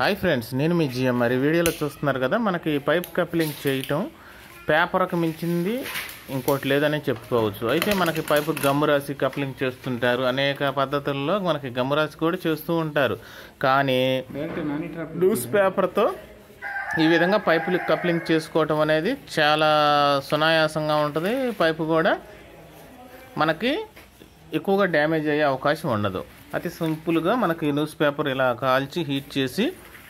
hi friends నేను మీ GM మరి వీడియోలో చూస్తున్నారు కదా మనకి పైప్ కప్లింగ్ చేయటం పేపర్కి మించింది ఇంకోటి లేదని చెప్పుకోవచ్చు అయితే మనకి పైపు గమ్ము రాసి కప్లింగ్ చేస్తుంటారు అనేక పద్ధతుల్లో మనకి గమ్ము రాసి కూడా చేస్తూ ఉంటారు కానీ న్యూస్ పేపర్తో ఈ విధంగా పైపులు కప్లింగ్ చేసుకోవటం అనేది చాలా సునాయాసంగా ఉంటుంది పైపు కూడా మనకి ఎక్కువగా డ్యామేజ్ అయ్యే అవకాశం ఉండదు అతి సింపుల్గా మనకి న్యూస్ పేపర్ ఇలా కాల్చి హీట్ చేసి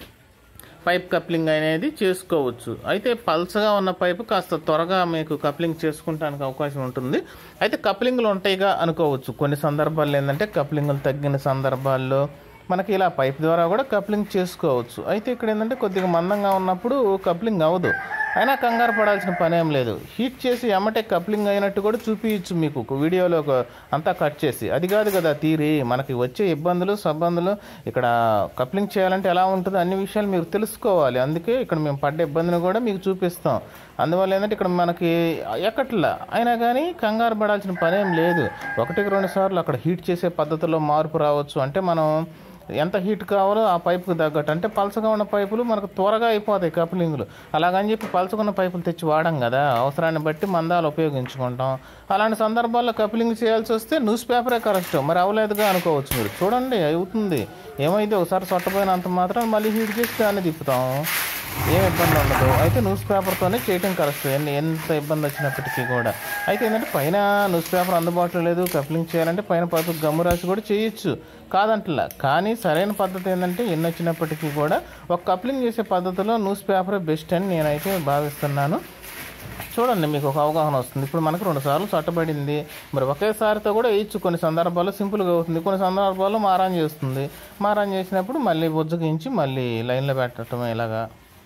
పైప్ కప్లింగ్ అనేది చేసుకోవచ్చు అయితే పల్సగా ఉన్న పైపు కాస్త త్వరగా మీకు కప్లింగ్ చేసుకుంటానికి అవకాశం ఉంటుంది అయితే కప్లింగ్లు ఉంటాయిగా అనుకోవచ్చు కొన్ని సందర్భాల్లో ఏంటంటే కప్లింగ్లు తగ్గిన సందర్భాల్లో మనకి ఇలా పైప్ ద్వారా కూడా కప్లింగ్ చేసుకోవచ్చు అయితే ఇక్కడ ఏంటంటే కొద్దిగా మందంగా ఉన్నప్పుడు కప్లింగ్ అవ్వదు అయినా కంగారు పడాల్సిన పని ఏం లేదు హీట్ చేసి ఎమ్మటే కప్లింగ్ అయినట్టు కూడా చూపించచ్చు మీకు ఒక వీడియోలో ఒక అంతా కట్ చేసి అది కాదు కదా తీరి మనకి వచ్చే ఇబ్బందులు సబ్బందులు ఇక్కడ కప్లింగ్ చేయాలంటే ఎలా ఉంటుందో అన్ని విషయాలు మీరు తెలుసుకోవాలి అందుకే ఇక్కడ మేము పడ్డ ఇబ్బందిని కూడా మీకు చూపిస్తాం అందువల్ల ఏంటంటే ఇక్కడ మనకి ఎక్కట్లా అయినా కానీ కంగారు పడాల్సిన పని ఏం లేదు ఒకటికి రెండు సార్లు అక్కడ హీట్ చేసే పద్ధతిలో మార్పు రావచ్చు అంటే మనం ఎంత హీట్ కావాలో ఆ పైపుకి తగ్గట్టు అంటే పలసగా ఉన్న పైపులు మనకు త్వరగా అయిపోతాయి కప్లింగ్లు అలాగని చెప్పి పలసకున్న పైపులు తెచ్చి వాడం కదా అవసరాన్ని బట్టి మందాలు ఉపయోగించుకుంటాం అలాంటి సందర్భాల్లో కప్లింగ్ చేయాల్సి వస్తే న్యూస్ పేపరే కరెక్ట్ మరి అవలేదుగా అనుకోవచ్చు మీరు చూడండి అవుతుంది ఏమైంది ఒకసారి సొట్టపోయినంత మాత్రం మళ్ళీ హీట్ చేసి దాన్ని తిప్పుతాం ఏం ఇబ్బంది ఉండదు అయితే న్యూస్ పేపర్తోనే చేయటం కరెక్ట్ ఎన్ని ఎంత ఇబ్బంది వచ్చినప్పటికీ కూడా అయితే ఏంటంటే పైన న్యూస్ పేపర్ అందుబాటులో లేదు కప్లింగ్ చేయాలంటే పైన పైపు గమ్ము రాసి కూడా చేయొచ్చు కాదంటలా కానీ సరైన పద్ధతి ఏంటంటే ఎన్ని వచ్చినప్పటికీ కూడా ఒక కప్లింగ్ చేసే పద్ధతిలో న్యూస్ పేపరే బెస్ట్ అని నేనైతే భావిస్తున్నాను చూడండి మీకు ఒక అవగాహన వస్తుంది ఇప్పుడు మనకు రెండు సార్లు చట్టబడింది మరి ఒకేసారితో కూడా వేయచ్చు కొన్ని సందర్భాల్లో సింపుల్గా అవుతుంది కొన్ని సందర్భాల్లో మారాన్ చేస్తుంది మారాన్ చేసినప్పుడు మళ్ళీ బుజ్జగించి మళ్ళీ లైన్లో పెట్టడం ఇలాగా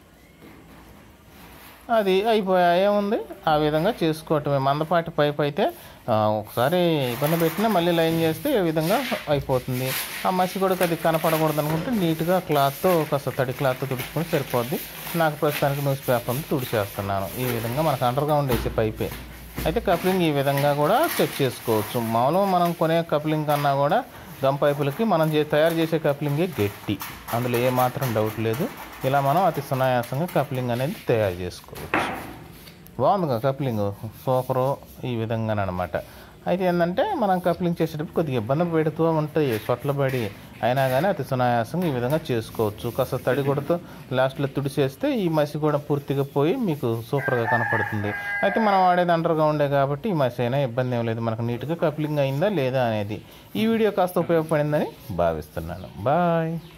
అది అయిపోయా ఏముంది ఆ విధంగా చేసుకోవటమే మందపాటి పైప్ అయితే ఆ, ఒకసారి ఇబ్బంది పెట్టినా మళ్ళీ లైన్ చేస్తే ఈ విధంగా అయిపోతుంది ఆ మసి కూడా అది కనపడకూడదు అనుకుంటే నీట్గా క్లాత్తో కాస్త తడి క్లాత్తో తుడుచుకొని సరిపోద్ది నాకు ప్రస్తుతానికి న్యూస్ పేపర్ని తుడిచేస్తున్నాను ఈ విధంగా మనకు అండర్గా ఉండేసే పైపే అయితే కప్లింగ్ ఈ విధంగా కూడా చెక్ చేసుకోవచ్చు మామూలుగా మనం కొనే కప్లింగ్ కన్నా కూడా గమ్ పైపులకి మనం చే తయారు చేసే కప్లింగే గట్టి అందులో ఏ మాత్రం డౌట్ లేదు ఇలా మనం అతి సునాయాసంగా కప్లింగ్ అనేది తయారు చేసుకోవచ్చు బాగుందిగా కప్లింగ్ సూపరు ఈ విధంగానమాట అయితే ఏంటంటే మనం కప్లింగ్ చేసేటప్పుడు కొద్దిగా ఇబ్బంది పెడుతూ ఉంటాయి చొట్ల పడి అయినా కానీ అతి సునాయాసంగా ఈ విధంగా చేసుకోవచ్చు కాస్త తడి కొడుతూ లాస్ట్లో తుడిచేస్తే ఈ మసి కూడా పూర్తిగా పోయి మీకు సూపర్గా కనపడుతుంది అయితే మనం వాడేది అండర్గా ఉండే కాబట్టి ఈ మసి అయినా ఇబ్బంది ఏం లేదు మనకు నీట్గా కప్లింగ్ అయిందా లేదా అనేది ఈ వీడియో కాస్త ఉపయోగపడిందని భావిస్తున్నాను బాయ్